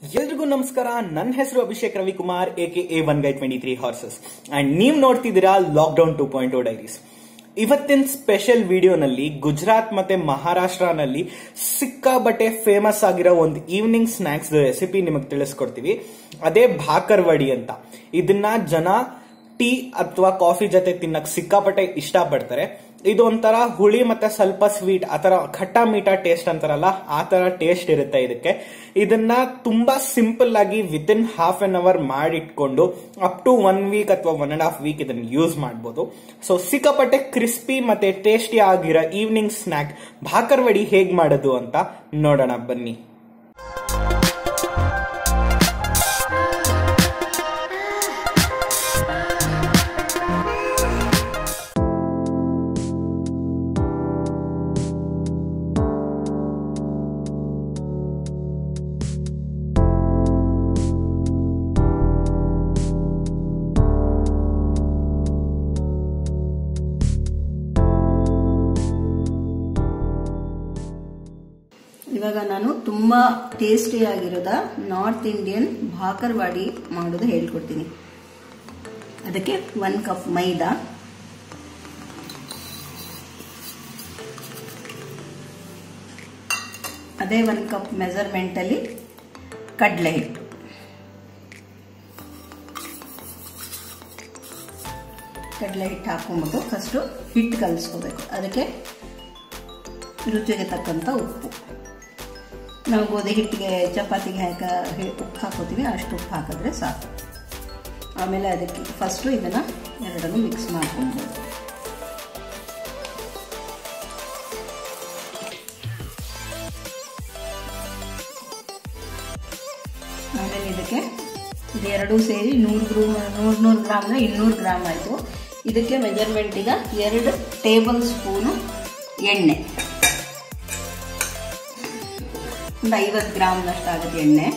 ಎಲ್ರಿಗೂ ನಮಸ್ಕಾರ ನನ್ನ ಹೆಸರು Abhishek Ravikumar A K A one guy twenty three horses and ನೀವು ನೋಡ್ತಿದ್ದೀರಾ lockdown two point o diaries ಇವತ್ತಿನ ಸ್ಪೆಷಲ್ ವಿಡಿಯೋನಲ್ಲಿ ಗುಜರಾತ್ ಮತ್ತೆ ಮಹಾರಾಷ್ಟ್ರನಲ್ಲಿ ಸಿಕ್ಕಾಬಟ್ಟೆ ಫೇಮಸ್ ಆಗಿರೋ ಒಂದು ಈವ್ನಿಂಗ್ ಸ್ನಾಕ್ಸ್ ರೆಸಿಪಿ ನಿಮಗೆ ತಿಳಿಸ್ಕೊಡ್ತೀವಿ ಅದೇ ಭಾಕರ್ವಡಿ ಅಂತ ಇದನ್ನ ಜನ ಟೀ ಅಥವಾ ಕಾಫಿ ಜೊತೆ ತಿನ್ನಕ್ ಸಿಕ್ಕಾಪಟ್ಟೆ ಇಷ್ಟಪಡ್ತಾರೆ ಇದು ಒಂಥರ ಹುಳಿ ಮತ್ತೆ ಸ್ವಲ್ಪ ಸ್ವೀಟ್ ಆತರ ಖಟ್ಟ ಮೀಠ ಟೇಸ್ಟ್ ಅಂತಾರಲ್ಲ ಆ ತರ ಟೇಸ್ಟ್ ಇರುತ್ತೆ ಇದಕ್ಕೆ ಇದನ್ನ ತುಂಬಾ ಸಿಂಪಲ್ ಆಗಿ with in half an hour ಮಾಡಿಟ್ಕೊಂಡು ಅಪ್ ಟು ಒನ್ ವೀಕ್ ಅಥವಾ ಒನ್ ಅಂಡ್ ಹಾಫ್ ವೀಕ್ ಇದನ್ನ ಯೂಸ್ ಮಾಡಬಹುದು ಸೊ ಸಿಕ್ಕಾಪಟ್ಟೆ ಕ್ರಿಸ್ಪಿ ಮತ್ತೆ ಟೇಸ್ಟಿ ಆಗಿರೋ ಈವ್ನಿಂಗ್ ಸ್ನಾಕ್ ಭಾಕರ್ವಡಿ ಹೇಗ್ ಮಾಡೋದು ಅಂತ ನೋಡೋಣ ಬನ್ನಿ ಇವಾಗ ನಾನು ತುಂಬ ಟೇಸ್ಟಿಯಾಗಿರೋದ ನಾರ್ತ್ ಇಂಡಿಯನ್ ಭಾಕರ್ವಾಡಿ ಮಾಡೋದು ಹೇಳ್ಕೊಡ್ತೀನಿ ಅದಕ್ಕೆ ಒನ್ ಕಪ್ ಮೈದಾ ಅದೇ ಒಂದು ಕಪ್ ಮೆಜರ್ಮೆಂಟಲ್ಲಿ ಕಡಲೆ ಹಿಟ್ಟು ಕಡಲೆ ಹಿಟ್ಟು ಹಾಕೊಂಡ್ಬಿಟ್ಟು ಫಸ್ಟು ಹಿಟ್ಟು ಕಲಿಸ್ಕೋಬೇಕು ಅದಕ್ಕೆ ರುಚಿಗೆ ತಕ್ಕಂಥ ಉಪ್ಪು ನಾವು ಗೋಧಿ ಹಿಟ್ಟಿಗೆ ಚಪಾತಿಗೆ ಹಾಕ ಉಪ್ಪು ಹಾಕೋತೀವಿ ಅಷ್ಟು ಉಪ್ಪು ಹಾಕಿದ್ರೆ ಸಾಕು ಆಮೇಲೆ ಅದಕ್ಕೆ ಫಸ್ಟು ಇದನ್ನು ಎರಡನ್ನು ಮಿಕ್ಸ್ ಮಾಡ್ಕೊಬೋದು ಆಮೇಲೆ ಇದಕ್ಕೆ ಇದೆರಡೂ ಸೇರಿ ನೂರು ಗ್ರೂ ನೂರು ನೂರು ಗ್ರಾಮ್ನ ಇನ್ನೂರು ಗ್ರಾಮ್ ಆಯಿತು ಇದಕ್ಕೆ ಮೆಜರ್ಮೆಂಟ್ ಈಗ ಎರಡು ಟೇಬಲ್ ಸ್ಪೂನು ಎಣ್ಣೆ ಒಂದು ಐವತ್ತು ಗ್ರಾಮ್ನಷ್ಟು ಆಗುತ್ತೆ ಎಣ್ಣೆ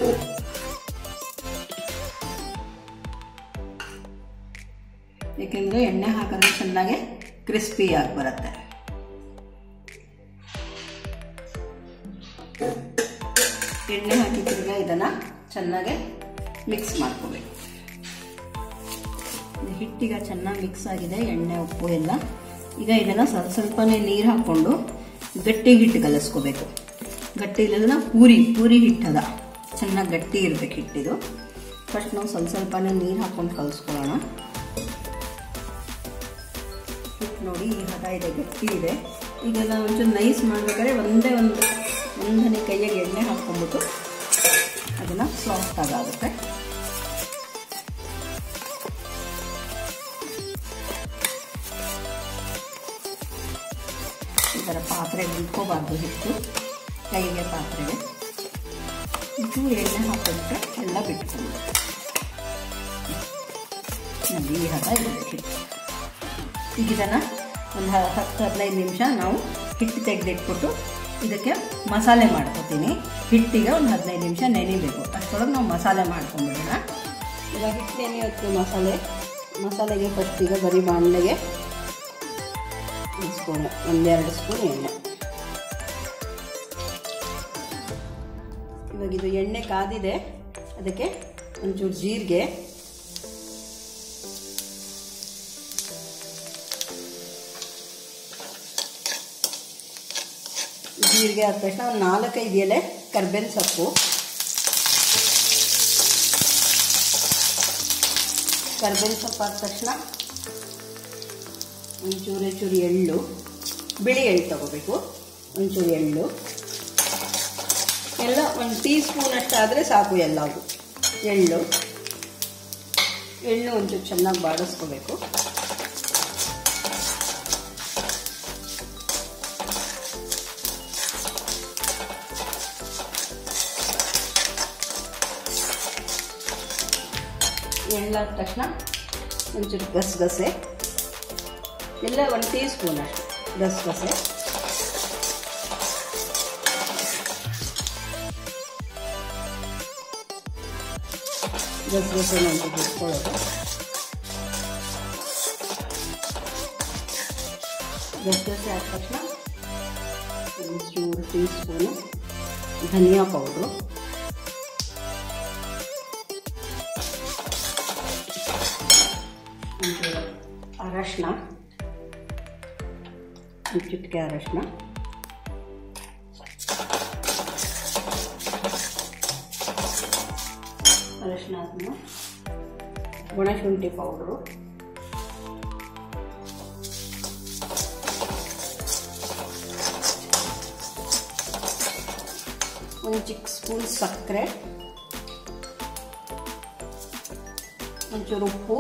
ಏಕೆಂದರೆ ಎಣ್ಣೆ ಹಾಕಿದ್ರೆ ಚೆನ್ನಾಗಿ ಕ್ರಿಸ್ಪಿಯಾಗಿ ಬರುತ್ತೆ ಎಣ್ಣೆ ಹಾಕಿ ತಿರ್ಗ ಇದನ್ನು ಚೆನ್ನಾಗಿ ಮಿಕ್ಸ್ ಮಾಡ್ಕೋಬೇಕು ಹಿಟ್ಟಿಗ ಚೆನ್ನಾಗಿ ಮಿಕ್ಸ್ ಆಗಿದೆ ಎಣ್ಣೆ ಉಪ್ಪು ಎಲ್ಲ ಈಗ ಇದನ್ನು ಸ್ವಲ್ಪ ಸ್ವಲ್ಪನೇ ನೀರು ಹಾಕ್ಕೊಂಡು ಗಟ್ಟಿ ಹಿಟ್ಟು ಕಲಿಸ್ಕೋಬೇಕು ಗಟ್ಟಿ ಇಲ್ಲದನ್ನ ಪೂರಿ ಪೂರಿ ಹಿಟ್ಟದ ಚೆನ್ನಾಗಿ ಗಟ್ಟಿ ಇರಬೇಕು ಹಿಟ್ಟಿದು ಫಸ್ಟ್ ನಾವು ಸ್ವಲ್ಪ ಸ್ವಲ್ಪನೇ ನೀರು ಹಾಕ್ಕೊಂಡು ಕಲಿಸ್ಕೊಳ್ಳೋಣ ಹಿಟ್ಟು ನೋಡಿ ಈ ಹದ ಇದೆ ಗಟ್ಟಿ ಇದೆ ಈಗ ನಾವು ಒಂಚೂರು ನೈಸ್ ಮಾಡಬೇಕಾದ್ರೆ ಒಂದೇ ಒಂದು ಒಂದನೇ ಕೈಯಾಗಿ ಎಣ್ಣೆ ಹಾಕ್ಕೊಂಡ್ಬಿಟ್ಟು ಅದನ್ನು ಸಾಫ್ಟ್ ಆಗುತ್ತೆ ಈ ಥರ ಪಾತ್ರೆಗೆ ಇಟ್ಕೋಬಾರ್ದು ಹಿಟ್ಟು ಕೈಗೆ ಪಾತ್ರೆಗೆ ಚೂರು ಎಣ್ಣೆ ಹಾಕಿಬಿಟ್ರೆ ಎಲ್ಲ ಬಿಟ್ಕೊಂಡು ನೋಡಿ ಈ ಹದ ಇರಬೇಕು ಹಿಟ್ಟು ಈಗ ಇದನ್ನು ಒಂದು ಹತ್ತು ಹದಿನೈದು ನಿಮಿಷ ನಾವು ಹಿಟ್ಟು ತೆಗೆದಿಟ್ಬಿಟ್ಟು ಇದಕ್ಕೆ ಮಸಾಲೆ ಮಾಡ್ಕೊತೀನಿ ಹಿಟ್ಟಿಗೆ ಒಂದು ಹದಿನೈದು ನಿಮಿಷ ನೆನಿಬೇಕು ಅಷ್ಟರೊಳಗೆ ನಾವು ಮಸಾಲೆ ಮಾಡ್ಕೊಂಬಿಡೋಣ ಇವಾಗ ಹಿಟ್ಟು ನೆನೆಯೋಕ್ಕೆ ಮಸಾಲೆ ಮಸಾಲೆಗೆ ಫಸ್ಟ್ ಈಗ ಬರೀ ಬಾಣಲೆಗೆ ಒಂದು ಸ್ಪೂನ್ ಒಂದೆರಡು ಸ್ಪೂನ್ ಎಣ್ಣೆ ಇವಾಗ ಇದು ಎಣ್ಣೆ ಕಾದಿದೆ ಅದಕ್ಕೆ ಒಂಚೂರು ಜೀರಿಗೆ ಜೀರಿಗೆ ಆದ ತಕ್ಷಣ ಒಂದು ನಾಲ್ಕೈದು ಎಲೆ ಕರ್ಬೇವಿನ ಸೊಪ್ಪು ಕರ್ಬೇವಿನ ಸೊಪ್ಪು ಆದ ತಕ್ಷಣ ಒಂಚೂರು ಚೂರು ಎಳ್ಳು ಬಿಳಿ ಎಳ್ಳು ತಗೋಬೇಕು ಒಂಚೂರು ಎಳ್ಳು ಎಲ್ಲ ಒಂದು ಟೀ ಸ್ಪೂನ್ ಅಷ್ಟಾದರೆ ಸಾಕು ಎಲ್ಲವು ಎಳ್ಳು ಎಳ್ಳು ಒಂಚೂರು ಚೆನ್ನಾಗಿ ಬಾಡಿಸ್ಕೋಬೇಕು ಎಳ್ಳಾದ ತಕ್ಷಣ ಒಂಚೂರು ಗಸಗಸೆ ಎಲ್ಲ ಒಂದು ಟೀ ಸ್ಪೂನ್ ಅಷ್ಟು ಗಸಗಸೆ ಗಸಗಸೆ ಒಂದು ಬಿಟ್ಕೊಳ್ಳೋದು ಗಸಗಸೆ ಆದ ತಕ್ಷಣ ಒಂಚೂರು ಟೀ ಸ್ಪೂನು ಧನಿಯಾ ಪೌಡ್ರು ಅರಶಿನ ಒಂದು ಚಿಟಿಕೆ ಅರಶಿನ ಅರಶಿನ ಆದ್ಮೇಲೆ ಒಣಶುಂಠಿ ಪೌಡ್ರು ಒಂದು ಚಿಕ್ಕ ಸ್ಪೂನ್ ಸಕ್ಕರೆ ಒಂಚೂರು ಉಪ್ಪು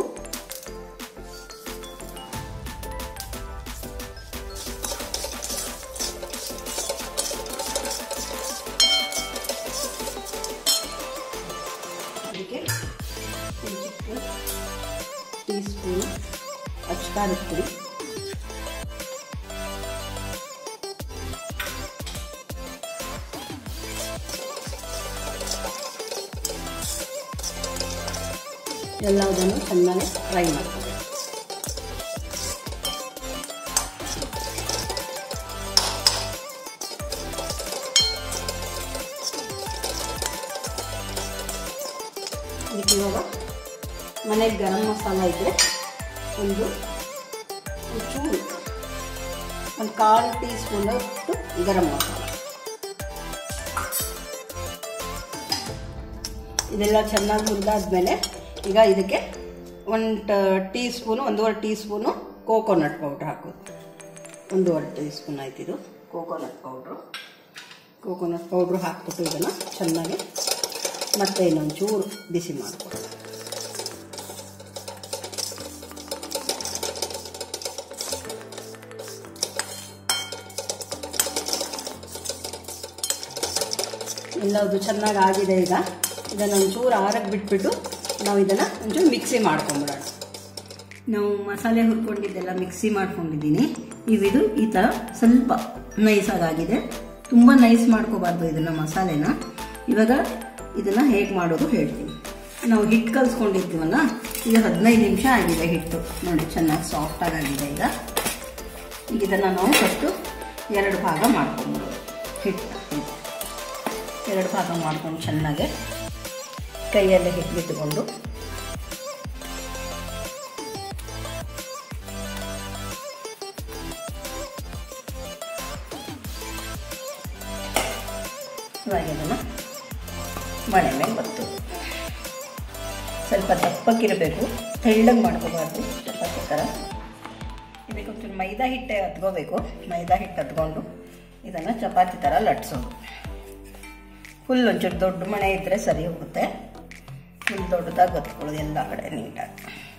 ಅದಕ್ಕೆ ಒಂದು ಚಿಕ್ಕ ಟೀ ಸ್ಪೂನ್ ಅಚ್ಕಾರದ ಪುಡಿ ಎಲ್ಲದನ್ನು ಚೆನ್ನಾಗಿ ಫ್ರೈ ಮಾಡ್ಕೋಬೇಕು ಇದಕ್ಕೆ ಇವಾಗ ಮನೆಗೆ ಗರಂ ಮಸಾಲ ಇದ್ದರೆ ಒಂದು ಒಂಚೂರು ಒಂದು ಕಾಲು ಟೀ ಸ್ಪೂನಷ್ಟು ಗರಂ ಮಸಾಲ ಇದೆಲ್ಲ ಚೆನ್ನಾಗಿ ಹುರಿದಾದ್ಮೇಲೆ ಈಗ ಇದಕ್ಕೆ ಒಂದು ಟೀ ಸ್ಪೂನು ಒಂದೂವರೆ ಟೀ ಸ್ಪೂನು ಕೋಕೋನಟ್ ಪೌಡ್ರ್ ಹಾಕೋದು ಒಂದೂವರೆ ಟೀ ಸ್ಪೂನ್ ಆಯ್ತು ಇದು ಕೋಕೋನಟ್ ಪೌಡ್ರು ಕೋಕೋನಟ್ ಪೌಡ್ರು ಹಾಕ್ಬಿಟ್ಟು ಇದನ್ನು ಚೆನ್ನಾಗಿ ಮತ್ತೆ ಇನ್ನೊಂದು ಚೂರು ಬಿಸಿ ಮಾಡಿಕೊಡೋದು ಎಲ್ಲದು ಚೆನ್ನಾಗಿ ಆಗಿದೆ ಈಗ ಇದನ್ನು ಒಂಚೂರು ಆರಕ್ಕೆ ಬಿಟ್ಬಿಟ್ಟು ನಾವು ಇದನ್ನು ಒಂಚೂರು ಮಿಕ್ಸಿ ಮಾಡ್ಕೊಂಬಿಡೋಣ ನಾವು ಮಸಾಲೆ ಹುರ್ಕೊಂಡಿದ್ದೆಲ್ಲ ಮಿಕ್ಸಿ ಮಾಡ್ಕೊಂಡಿದ್ದೀನಿ ಇವಿದು ಈ ಥರ ಸ್ವಲ್ಪ ನೈಸಾಗಾಗಿದೆ ತುಂಬ ನೈಸ್ ಮಾಡ್ಕೋಬಾರ್ದು ಇದನ್ನು ಮಸಾಲೆನ ಇವಾಗ ಇದನ್ನು ಹೇಗೆ ಮಾಡೋದು ಹೇಳ್ತೀನಿ ನಾವು ಹಿಟ್ಟು ಕಲಿಸ್ಕೊಂಡಿರ್ತೀವಲ್ಲ ಈಗ ಹದಿನೈದು ನಿಮಿಷ ಆಗಿದೆ ಹಿಟ್ಟು ನೋಡಿ ಚೆನ್ನಾಗಿ ಸಾಫ್ಟಾಗಿ ಆಗಿದೆ ಈಗ ಈಗ ಇದನ್ನು ನಾವು ಫಸ್ಟು ಎರಡು ಭಾಗ ಮಾಡ್ಕೊಂಬಿಡೋದು ಹಿಟ್ಟು ಎರಡು ಭಾಗ ಮಾಡ್ಕೊಂಡು ಚೆನ್ನಾಗಿ ಕೈಯಲ್ಲಿ ಹಿಟ್ಬಿಟ್ಟುಕೊಂಡು ಇವಾಗ ಇದನ್ನು ಮಣೆ ಮೇಲೆ ಬತ್ತು ಸ್ವಲ್ಪ ದಪ್ಪಕ್ಕಿರಬೇಕು ತೆಳ್ಳಗೆ ಮಾಡ್ಕೋಬಾರ್ದು ಚಪಾತಿ ಥರ ಇದಕ್ಕೆ ಒಂಚೂರು ಮೈದಾ ಹಿಟ್ಟೆ ಹತ್ಕೋಬೇಕು ಮೈದಾ ಹಿಟ್ಟು ಹತ್ಕೊಂಡು ಇದನ್ನು ಚಪಾತಿ ಥರ ಲಟ್ಸೋದು ಫುಲ್ ಒಂಚೂರು ದೊಡ್ಡ ಮಣೆ ಇದ್ದರೆ ಸರಿ ಹೋಗುತ್ತೆ ಫುಲ್ ದೊಡ್ಡದಾಗಿ ಗೊತ್ಕೊಳ್ಳೋದು ಎಲ್ಲ ಕಡೆ ನೀಟಾಗಿ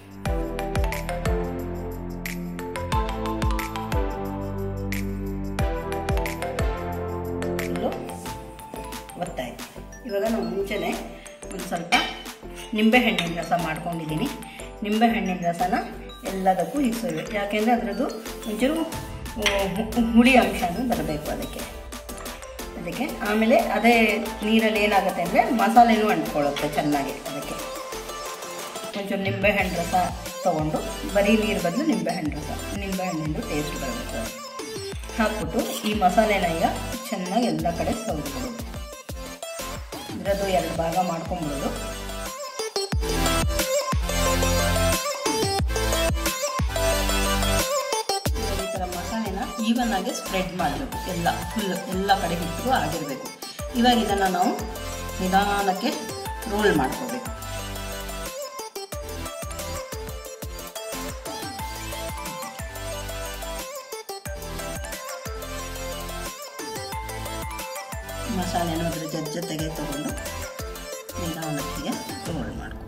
ಫುಲ್ಲು ಗೊತ್ತಾಯ್ತು ಇವಾಗ ನಾವು ಮುಂಚೆನೆ ಒಂದು ಸ್ವಲ್ಪ ನಿಂಬೆಹಣ್ಣಿನ ರಸ ಮಾಡ್ಕೊಂಡಿದ್ದೀನಿ ನಿಂಬೆಹಣ್ಣಿನ ರಸನ ಎಲ್ಲದಕ್ಕೂ ಹಿಗ್ಸೋದು ಯಾಕೆಂದರೆ ಅದರದ್ದು ಒಂಚೂರು ಹು- ಹುಳಿ ಅಂಶನೂ ಬರಬೇಕು ಅದಕ್ಕೆ ಅದಕ್ಕೆ ಆಮೇಲೆ ಅದೇ ನೀರಲ್ಲಿ ಏನಾಗುತ್ತೆ ಅಂದರೆ ಮಸಾಲೆನೂ ಅಂಟ್ಕೊಳ್ಳುತ್ತೆ ಚೆನ್ನಾಗಿ ಅದಕ್ಕೆ ಒಂಚೂರು ನಿಂಬೆಹಣ್ಣು ರಸ ತೊಗೊಂಡು ಬರೀ ನೀರು ಬದಲು ನಿಂಬೆಹಣ್ಣು ರಸ ನಿಂಬೆಹಣ್ಣಿಂದು ಟೇಸ್ಟ್ ಬರಬೇಕು ಅದು. ಹಾಕ್ಬಿಟ್ಟು ಈ ಮಸಾಲೆನ ಈಗ ಚೆನ್ನಾಗಿ ಎಲ್ಲ ಕಡೆ ಸವರ್ಕೊಳ್ಳೋದು ಇದರದ್ದು ಎರಡು ಭಾಗ ಮಾಡ್ಕೊಂಬಿಡೋದು ಈ ಥರ ಮಸಾಲೆನ ಈವನ್ ಆಗಿ ಸ್ಪ್ರೆಡ್ ಮಾಡಬೇಕು ಎಲ್ಲ ಫುಲ್ ಎಲ್ಲ ಕಡೆ ಹಿಟ್ಟು ಆಗಿರಬೇಕು ಇವಾಗ ಇದನ್ನು ನಾವು ನಿಧಾನಕ್ಕೆ ರೋಲ್ ಮಾಡ್ಕೋಬೇಕು ಮಸಾಲೆನ ಅದ್ರ ಜೊತೆ ಜೊತೆಗೆ ತಗೊಂಡು ನಿಧಾನಕ್ಕೆ ರೋಲ್ ಮಾಡ್ಕೊ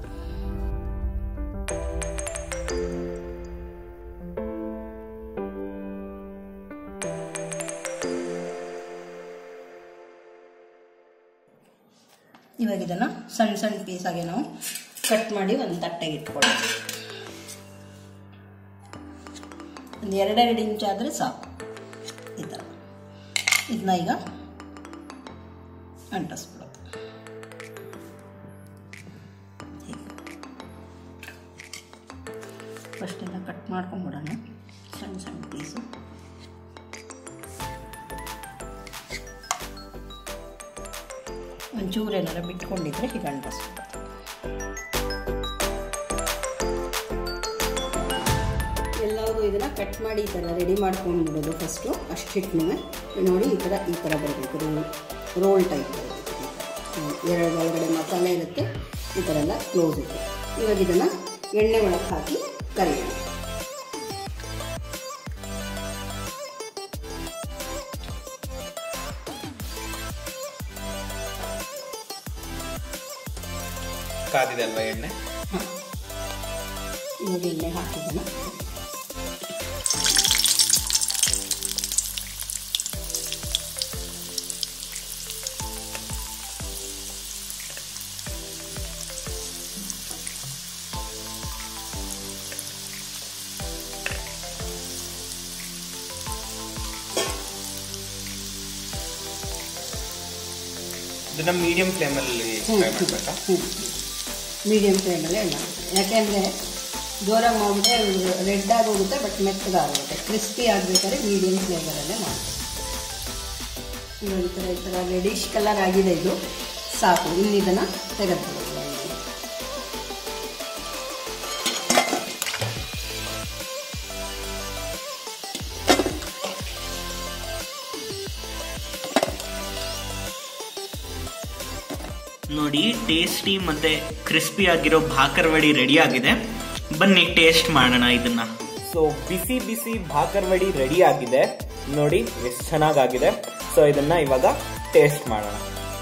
ಇವಾಗ ಇದನ್ನು ಸಣ್ಣ ಸಣ್ಣ ಪೀಸಾಗಿ ನಾವು ಕಟ್ ಮಾಡಿ ಒಂದು ತಟ್ಟೆಗೆ ಇಟ್ಕೊಳ್ಳೋದು ಒಂದು ಎರಡೆರಡು ಇಂಚ್ ಆದರೆ ಸಾಕು ಈ ಥರ ಇದನ್ನ ಈಗ ಅಂಟಿಸ್ಬಿಡೋದು ಫಸ್ಟ್ ಎಲ್ಲ ಕಟ್ ಮಾಡ್ಕೊಂಬಿಡೋಣ ಸಣ್ಣ ಸಣ್ಣ ಪೀಸು ಒಂಚೂರು ಏನಾರ ಬಿಟ್ಕೊಂಡಿದ್ರೆ ಹೀಗೆ ಅಂಟಿಸ್ಬಿಡೋದು ಇದನ್ನ ಕಟ್ ಮಾಡಿ ಈ ಥರ ರೆಡಿ ಮಾಡ್ಕೊಂಡ್ಬಿಡೋದು ಫಸ್ಟು ಅಷ್ಟು ಹಿಟ್ಟನ್ನು ನೋಡಿ ಈ ಥರ ಈ ಥರ ಬರಬೇಕು ರೋಲ್ ರೋಲ್ ಟೈಪ್ ಬರಬೇಕು ಎರಡು ಒಳಗಡೆ ಮಸಾಲೆ ಇರುತ್ತೆ ಈ ಥರ ಎಲ್ಲ ಕ್ಲೋಸ್ ಇರುತ್ತೆ ಇವಾಗ ಇದನ್ನು ಎಣ್ಣೆ ಒಳಗೆ ಹಾಕಿ ಕರಿಯೋಣ ಕಾದಿದೆ ಅಲ್ವಾ ಎಣ್ಣೆ ಇವಾಗ ಎಣ್ಣೆ ಹಾಕಿದ್ದನ್ನು ಇದನ್ನ ಮೀಡಿಯಂ ಫ್ಲೇಮಲ್ಲಿ ಫ್ರೈ ಮಾಡ್ಬೇಕಾ ಮೀಡಿಯಮ್ ಫ್ಲೇಮಲ್ಲೇ ಮಾಡಿ ಯಾಕೆಂದರೆ ಜೋರಾಗಿ ಮಾಡಿಬಿಟ್ರೆ ರೆಡ್ ಆಗಿ ಹೋಗುತ್ತೆ ಬಟ್ ಮೆತ್ತಗಾಗುತ್ತೆ ಕ್ರಿಸ್ಪಿ ಆಗಬೇಕಾದ್ರೆ ಮೀಡಿಯಮ್ ಫ್ಲೇಮರಲ್ಲೇ ಮಾಡಿ ಇವಾಗ ಈ ಥರ ಈ ಥರ ರೆಡಿಶ್ ಕಲರ್ ಆಗಿದೆ ಇದು ಸಾಕು ಇನ್ನು ಇದನ್ನು ತೆಗೆದ್ಬಿಡೋದು ನೋಡಿ ಟೇಸ್ಟಿ ಮತ್ತೆ ಕ್ರಿಸ್ಪಿ ಆಗಿರೋ ಭಾಕರ್ವಡಿ ರೆಡಿ ಆಗಿದೆ ಬನ್ನಿ ಟೇಸ್ಟ್ ಮಾಡೋಣ ಇದನ್ನ ಸೊ ಬಿಸಿ ಬಿಸಿ ಭಾಕರ್ವಡಿ ರೆಡಿ ಆಗಿದೆ ನೋಡಿ ಎಷ್ಟು ಚೆನ್ನಾಗಾಗಿದೆ ಸೊ ಇದನ್ನ ಇವಾಗ ಟೇಸ್ಟ್ ಮಾಡೋಣ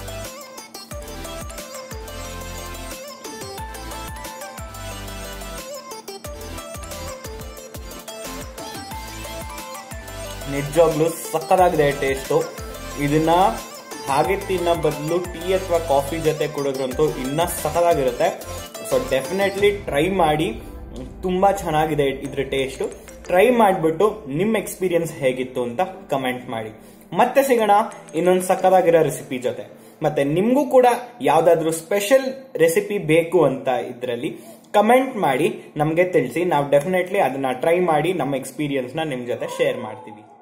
ನಿಜವಾಗ್ಲೂ ಸಕ್ಕದಾಗಿದೆ ಟೇಸ್ಟು ಇದನ್ನ ಹಾಗೆ ತಿನ್ನೋ ಬದಲು ಟೀ ಅಥವಾ ಕಾಫಿ ಜೊತೆ ಕುಡಿದ್ರಂತೂ ಇನ್ನ ಸಖತ್ತಾಗಿರುತ್ತೆ ಸೊ ಡೆಫಿನೆಟ್ಲಿ ಟ್ರೈ ಮಾಡಿ ತುಂಬಾ ಚೆನ್ನಾಗಿದೆ ಇದ್ರ ಟೇಸ್ಟು ಟ್ರೈ ಮಾಡಿಬಿಟ್ಟು ನಿಮ್ಮ ಎಕ್ಸ್ಪೀರಿಯನ್ಸ್ ಹೇಗಿತ್ತು ಅಂತ ಕಮೆಂಟ್ ಮಾಡಿ ಮತ್ತೆ ಸಿಗೋಣ ಇನ್ನೊಂದು ಸಕ್ಕದಾಗಿರೋ ರೆಸಿಪಿ ಜೊತೆ ಮತ್ತೆ ನಿಮ್ಗೂ ಕೂಡ ಯಾವ್ದಾದ್ರು ಸ್ಪೆಷಲ್ ರೆಸಿಪಿ ಬೇಕು ಅಂತ ಇದ್ರಲ್ಲಿ ಕಮೆಂಟ್ ಮಾಡಿ ನಮಗೆ ತಿಳಿಸಿ ನಾವು ಡೆಫಿನೆಟ್ಲಿ ಅದನ್ನ ಟ್ರೈ ಮಾಡಿ ನಮ್ಮ ಎಕ್ಸ್ಪೀರಿಯನ್ಸ್ನ ನಿಮ್ ಜೊತೆ ಶೇರ್ ಮಾಡ್ತೀವಿ